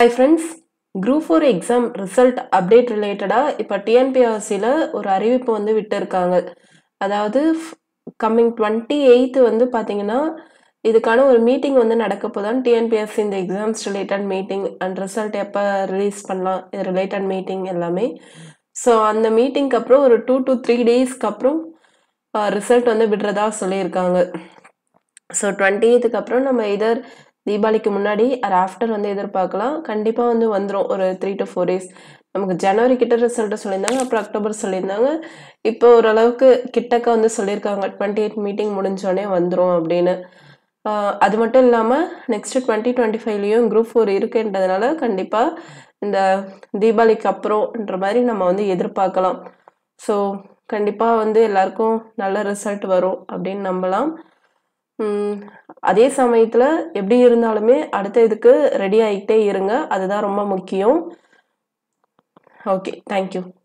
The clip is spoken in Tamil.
high friends group four exam result update ரிலேட்டடாக இப்போ டிஎன்பிஎஸ்சியில் ஒரு அறிவிப்பு வந்து விட்டுருக்காங்க அதாவது கம்மிங் டுவெண்ட்டி எயித்து வந்து பார்த்தீங்கன்னா இதுக்கான ஒரு மீட்டிங் வந்து நடக்க போதான் டிஎன்பிஎஸ்சி இந்த exams related meeting and result எப்போ ரிலீஸ் பண்ணலாம் இது ரிலேட்டட் மீட்டிங் எல்லாமே ஸோ அந்த மீட்டிங்க்கு அப்புறம் ஒரு டூ டு த்ரீ டேஸ்க்கு அப்புறம் ரிசல்ட் வந்து விடுறதா சொல்லியிருக்காங்க ஸோ டுவெண்ட்டி எய்த்துக்கு அப்புறம் நம்ம இதர் தீபாவளிக்கு முன்னாடி அது ஆஃப்டர் வந்து எதிர்பார்க்கலாம் கண்டிப்பாக வந்து வந்துடும் ஒரு த்ரீ டு ஃபோர் டேஸ் நமக்கு ஜனவரி கிட்ட ரிசல்ட்டு சொல்லியிருந்தாங்க அப்புறம் அக்டோபர் சொல்லியிருந்தாங்க இப்போ ஓரளவுக்கு கிட்டக்க வந்து சொல்லியிருக்காங்க டுவெண்ட்டி எயிட் மீட்டிங் முடிஞ்சோடனே வந்துடும் அப்படின்னு அது மட்டும் இல்லாமல் நெக்ஸ்ட் டுவெண்ட்டி டுவெண்ட்டி ஃபைவ்லேயும் குரூப் ஃபோர் இருக்குன்றதுனால கண்டிப்பாக இந்த தீபாவளிக்கு அப்புறம்ன்ற மாதிரி நம்ம வந்து எதிர்பார்க்கலாம் ஸோ கண்டிப்பாக வந்து எல்லாருக்கும் நல்ல ரிசல்ட் வரும் அப்படின்னு நம்பலாம் அதே சமயத்தில் எப்படி இருந்தாலுமே அடுத்த இதுக்கு ரெடி ஆகிட்டே இருங்க அதுதான் ரொம்ப முக்கியம் ஓகே தேங்க்யூ